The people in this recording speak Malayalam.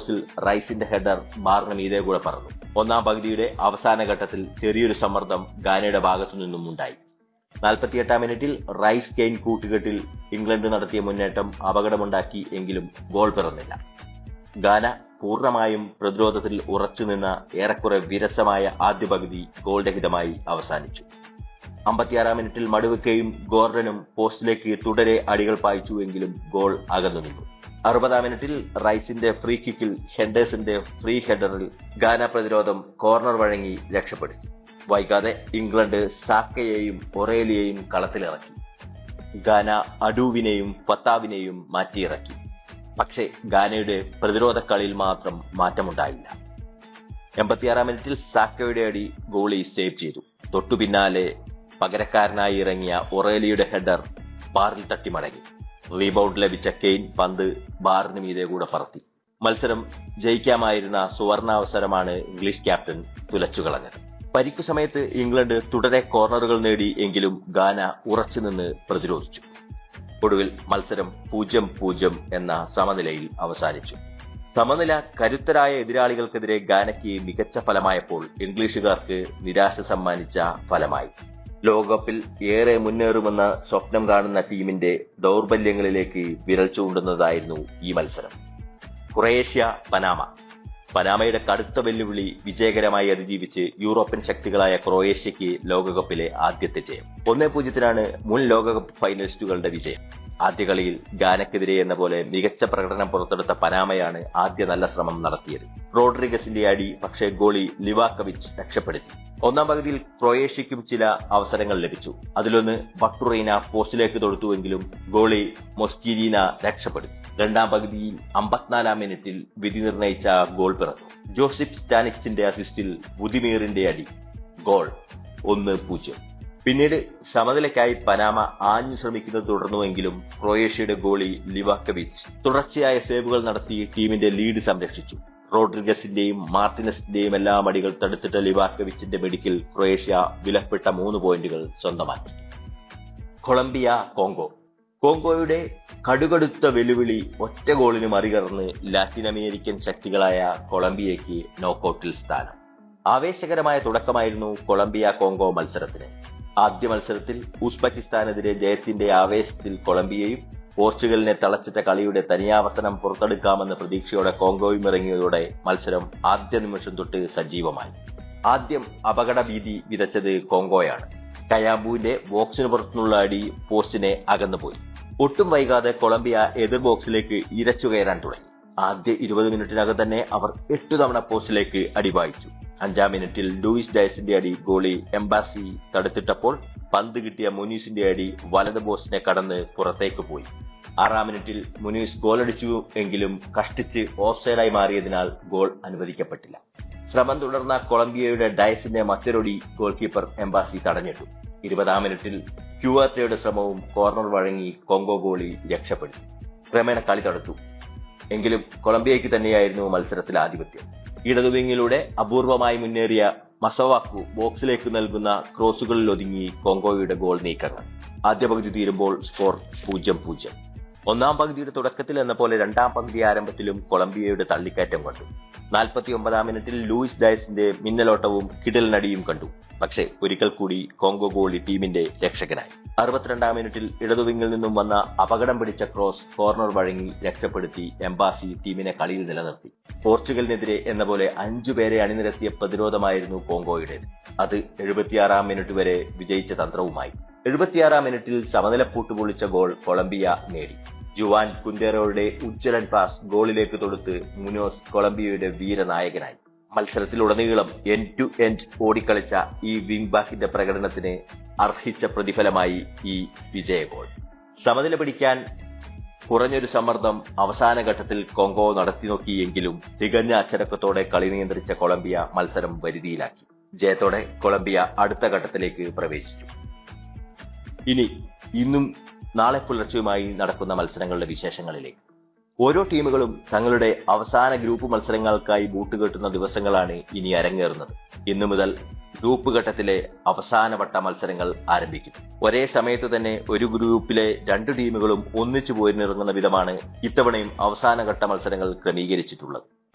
പോസ്റ്റിൽ റൈസിന്റെ ഹെഡർ ബാറിന് മീതെ കൂടെ പറന്നു ഒന്നാം പകുതിയുടെ അവസാന ഘട്ടത്തിൽ ചെറിയൊരു സമ്മർദ്ദം ഗാനയുടെ ഭാഗത്തു നിന്നും ഉണ്ടായി നാൽപ്പത്തിയെട്ടാം മിനിറ്റിൽ റൈസ് കെയിൻ കൂട്ടുകെട്ടിൽ ഇംഗ്ലണ്ട് നടത്തിയ മുന്നേറ്റം അപകടമുണ്ടാക്കി എങ്കിലും ഗോൾ പിറന്നില്ല ഗാന പൂർണ്ണമായും പ്രതിരോധത്തിൽ ഉറച്ചുനിന്ന ഏറെക്കുറെ വിരസമായ ആദ്യ പകുതി ഗോൾ രഹിതമായി അവസാനിച്ചു അമ്പത്തിയാറാം മിനിറ്റിൽ മടുവയ്ക്കയും ഗോർഡനും പോസ്റ്റിലേക്ക് തുടരെ അടികൾ പായിച്ചുവെങ്കിലും ഗോൾ അകന്നു നിന്നു അറുപതാം മിനിറ്റിൽ റൈസിന്റെ ഫ്രീ കിക്കിൽ ഹെൻഡേഴ്സിന്റെ ഫ്രീ ഹെഡറിൽ ഗാന പ്രതിരോധം കോർണർ വഴങ്ങി രക്ഷപ്പെടുത്തി വൈകാതെ ഇംഗ്ലണ്ട് സാക്കയെയും ഒറേലിയെയും കളത്തിലിറക്കി ഗാന അഡൂവിനെയും ഫത്താവിനെയും മാറ്റിയിറക്കി പക്ഷേ ഗാനയുടെ പ്രതിരോധ കളിയിൽ മാത്രം മാറ്റമുണ്ടായില്ല എൺപത്തിയാറാം മിനിറ്റിൽ സാക്കയുടെ അടി ഗോളി സേവ് ചെയ്തു തൊട്ടു പിന്നാലെ പകരക്കാരനായി ഇറങ്ങിയ ഒറേലിയുടെ ഹെഡർ ബാറിൽ തട്ടി മടങ്ങി റീബൗണ്ട് ലഭിച്ച കെയ്ൻ പന്ത് ബാറിന് മീതെ കൂടെ പറത്തി മത്സരം ജയിക്കാമായിരുന്ന സുവർണാവസരമാണ് ഇംഗ്ലീഷ് ക്യാപ്റ്റൻ തുലച്ചുകളഞ്ഞത് പരിക്കു സമയത്ത് ഇംഗ്ലണ്ട് തുടരെ കോർണറുകൾ നേടി എങ്കിലും ഗാന ഉറച്ചുനിന്ന് പ്രതിരോധിച്ചു ഒടുവിൽ മത്സരം പൂജ്യം പൂജ്യം എന്ന സമനിലയിൽ അവസാനിച്ചു സമനില കരുത്തരായ എതിരാളികൾക്കെതിരെ ഗാനയ്ക്ക് മികച്ച ഫലമായപ്പോൾ ഇംഗ്ലീഷുകാർക്ക് നിരാശ സമ്മാനിച്ച ഫലമായി ലോകകപ്പിൽ ഏറെ മുന്നേറുമെന്ന സ്വപ്നം കാണുന്ന ടീമിന്റെ ദൗർബല്യങ്ങളിലേക്ക് വിരൽ ചൂണ്ടുന്നതായിരുന്നു ഈ മത്സരം ക്രൊയേഷ്യ പനാമ പനാമയുടെ കടുത്ത വെല്ലുവിളി വിജയകരമായി അതിജീവിച്ച് യൂറോപ്യൻ ശക്തികളായ ക്രൊയേഷ്യയ്ക്ക് ലോകകപ്പിലെ ആദ്യത്തെ ജയം ഒന്നേ പൂജ്യത്തിനാണ് മുൻ ലോകകപ്പ് ഫൈനലിസ്റ്റുകളുടെ വിജയം ആദ്യ കളിയിൽ ഗാനക്കെതിരെ എന്ന പോലെ മികച്ച പ്രകടനം പുറത്തെടുത്ത പനാമയാണ് ആദ്യ നല്ല ശ്രമം നടത്തിയത് റോഡ്രിഗസിന്റെ അടി പക്ഷേ ഗോളി ലിവാക്കവിച്ച് രക്ഷപ്പെടുത്തി ഒന്നാം പകുതിയിൽ ക്രൊയേഷ്യയ്ക്കും ചില അവസരങ്ങൾ ലഭിച്ചു അതിലൊന്ന് ബട്ടുറീന പോസ്റ്റിലേക്ക് തൊടുത്തുവെങ്കിലും ഗോളി മൊസ്കിരീന രക്ഷപ്പെടുത്തി രണ്ടാം പകുതിയിൽ അമ്പത്തിനാലാം മിനിറ്റിൽ വിധി നിർണയിച്ച ഗോൾ പിറന്നു ജോസിഫ് സ്റ്റാനിക്സിന്റെ അസിസ്റ്റിൽ ബുദിമീറിന്റെ അടി ഗോൾ ഒന്ന് പൂജ്യം പിന്നീട് സമനിലയ്ക്കായി പനാമ ആഞ്ഞു ശ്രമിക്കുന്നത് തുടർന്നുവെങ്കിലും ക്രൊയേഷ്യയുടെ ഗോളി ലിവാക്കവിച്ച് തുടർച്ചയായ സേവുകൾ നടത്തി ടീമിന്റെ ലീഡ് സംരക്ഷിച്ചു റോഡ്രിഗസിന്റെയും മാർട്ടിനസിന്റെയും എല്ലാം അടികൾ തടുത്തിട്ട ലിവാക്കവിച്ചിന്റെ മെഡിക്കൽ ക്രൊയേഷ്യ വിലപ്പെട്ട മൂന്ന് പോയിന്റുകൾ സ്വന്തമാക്കി കൊളംബിയ കോങ്കോ കോങ്കോയുടെ കടുകടുത്ത വെല്ലുവിളി ഒറ്റ ഗോളിന് മറികടന്ന് ലാറ്റിൻ അമേരിക്കൻ ശക്തികളായ കൊളംബിയയ്ക്ക് നോക്കൌട്ടിൽ സ്ഥാനം ആവേശകരമായ തുടക്കമായിരുന്നു കൊളംബിയ കോങ്കോ മത്സരത്തിന് ആദ്യ മത്സരത്തിൽ ഉസ്ബെക്കിസ്ഥാനെതിരെ ജയത്തിന്റെ ആവേശത്തിൽ കൊളംബിയയും പോർച്ചുഗലിനെ തളച്ചിട്ട കളിയുടെ തനിയാവർത്തനം പുറത്തെടുക്കാമെന്ന പ്രതീക്ഷയോടെ കോങ്കോയും ഇറങ്ങിയതോടെ മത്സരം ആദ്യ നിമിഷം തൊട്ട് സജീവമായി ആദ്യം അപകട ഭീതി വിതച്ചത് കോങ്കോയാണ് കയാമ്പുവിന്റെ ബോക്സിന് പുറത്തുനിന്നുള്ള അടി പോസ്റ്റിനെ അകന്നുപോയി ഒട്ടും വൈകാതെ കൊളംബിയ എതിർ ബോക്സിലേക്ക് ഇരച്ചു കയറാൻ തുടങ്ങി ആദ്യ ഇരുപത് മിനിറ്റിനകം തന്നെ അവർ എട്ടു തവണ പോസ്റ്റിലേക്ക് അടി വായിച്ചു അഞ്ചാം മിനിറ്റിൽ ലൂയിസ് ഡയസിന്റെ അടി ഗോളി എംബാസി തടുത്തിട്ടപ്പോൾ പന്ത് കിട്ടിയ മുനീസിന്റെ അടി വലത് പോസ്റ്റിനെ കടന്ന് പുറത്തേക്ക് പോയി ആറാം മിനിറ്റിൽ മുനീസ് ഗോളടിച്ചു എങ്കിലും കഷ്ടിച്ച് ഓഫ്സൈഡായി മാറിയതിനാൽ ഗോൾ അനുവദിക്കപ്പെട്ടില്ല ശ്രമം തുടർന്ന കൊളംബിയയുടെ ഡയസിന്റെ മറ്റൊരൊടി ഗോൾ കീപ്പർ എംബാസി തടഞ്ഞിട്ടു ഇരുപതാം മിനിറ്റിൽ ക്യൂവാർട്ടയുടെ ശ്രമവും കോർണർ വഴങ്ങി കോങ്കോ ഗോളി രക്ഷപ്പെടുത്തി ക്രമേണ കളി തടുത്തു എങ്കിലും കൊളംബിയയ്ക്ക് തന്നെയായിരുന്നു മത്സരത്തിൽ ആധിപത്യം ഇടതുവിങ്ങിലൂടെ അപൂർവമായി മുന്നേറിയ മസവാക്കു ബോക്സിലേക്ക് നൽകുന്ന ക്രോസുകളിൽ ഒതുങ്ങി കോങ്കോയുടെ ഗോൾ നീക്കങ്ങൾ ആദ്യ പകുതി തീരുമ്പോൾ സ്കോർ പൂജ്യം പൂജ്യം ഒന്നാം പകുതിയുടെ തുടക്കത്തിൽ എന്ന പോലെ രണ്ടാം പകുതി ആരംഭത്തിലും കൊളംബിയയുടെ തള്ളിക്കയറ്റം കണ്ടു നാൽപ്പത്തി ഒമ്പതാം മിനിറ്റിൽ ലൂയിസ് ഡയസിന്റെ മിന്നലോട്ടവും കിടലിനടിയും കണ്ടു പക്ഷേ ഒരിക്കൽ കൂടി കോങ്കോ ഗോളി ടീമിന്റെ രക്ഷകനായി അറുപത്തിരണ്ടാം മിനിറ്റിൽ ഇടതുവിങ്ങിൽ നിന്നും വന്ന അപകടം പിടിച്ച ക്രോസ് കോർണർ വഴങ്ങി രക്ഷപ്പെടുത്തി എംബാസി ടീമിനെ കളിയിൽ നിലനിർത്തി പോർച്ചുഗലിനെതിരെ എന്ന പോലെ അഞ്ചു പേരെ അണിനിരത്തിയ പ്രതിരോധമായിരുന്നു കോങ്കോയുടേത് അത് എഴുപത്തിയാറാം മിനിറ്റ് വരെ വിജയിച്ച തന്ത്രവുമായി എഴുപത്തിയാറാം മിനിറ്റിൽ സമനിലപ്പൂട്ട് പൊളിച്ച ഗോൾ കൊളംബിയ നേടി ജുവാൻ കുന്റേറോയുടെ ഉജ്ജ്വലൻ പാസ് ഗോളിലേക്ക് തൊടുത്ത് മുനോസ് കൊളംബിയയുടെ വീരനായകനായി മത്സരത്തിലുടനീളം എൻഡ് ടു എൻഡ് ഓടിക്കളിച്ച ഈ വിംഗ് ബാക്കിന്റെ പ്രകടനത്തിന് അർഹിച്ച പ്രതിഫലമായി ഈ വിജയ ഗോൾ സമനില പിടിക്കാൻ കുറഞ്ഞൊരു സമ്മർദ്ദം അവസാന ഘട്ടത്തിൽ കോങ്കോ നടത്തി നോക്കിയെങ്കിലും തികഞ്ഞ അച്ചടക്കത്തോടെ കളി നിയന്ത്രിച്ച കൊളംബിയ മത്സരം വരുതിയിലാക്കി ജയത്തോടെ കൊളംബിയ അടുത്ത ഘട്ടത്തിലേക്ക് പ്രവേശിച്ചു ഇനി ഇന്നും നാളെ പുലർച്ചെയുമായി നടക്കുന്ന മത്സരങ്ങളുടെ വിശേഷങ്ങളിലേക്ക് ഓരോ ടീമുകളും തങ്ങളുടെ അവസാന ഗ്രൂപ്പ് മത്സരങ്ങൾക്കായി ബൂട്ടുകെട്ടുന്ന ദിവസങ്ങളാണ് ഇനി അരങ്ങേറുന്നത് ഇന്നു മുതൽ ഗ്രൂപ്പ് ഘട്ടത്തിലെ അവസാനവട്ട മത്സരങ്ങൾ ആരംഭിക്കും ഒരേ സമയത്ത് തന്നെ ഒരു ഗ്രൂപ്പിലെ രണ്ടു ടീമുകളും ഒന്നിച്ചു പോരിനിറങ്ങുന്ന വിധമാണ് ഇത്തവണയും അവസാനഘട്ട മത്സരങ്ങൾ ക്രമീകരിച്ചിട്ടുള്ളത്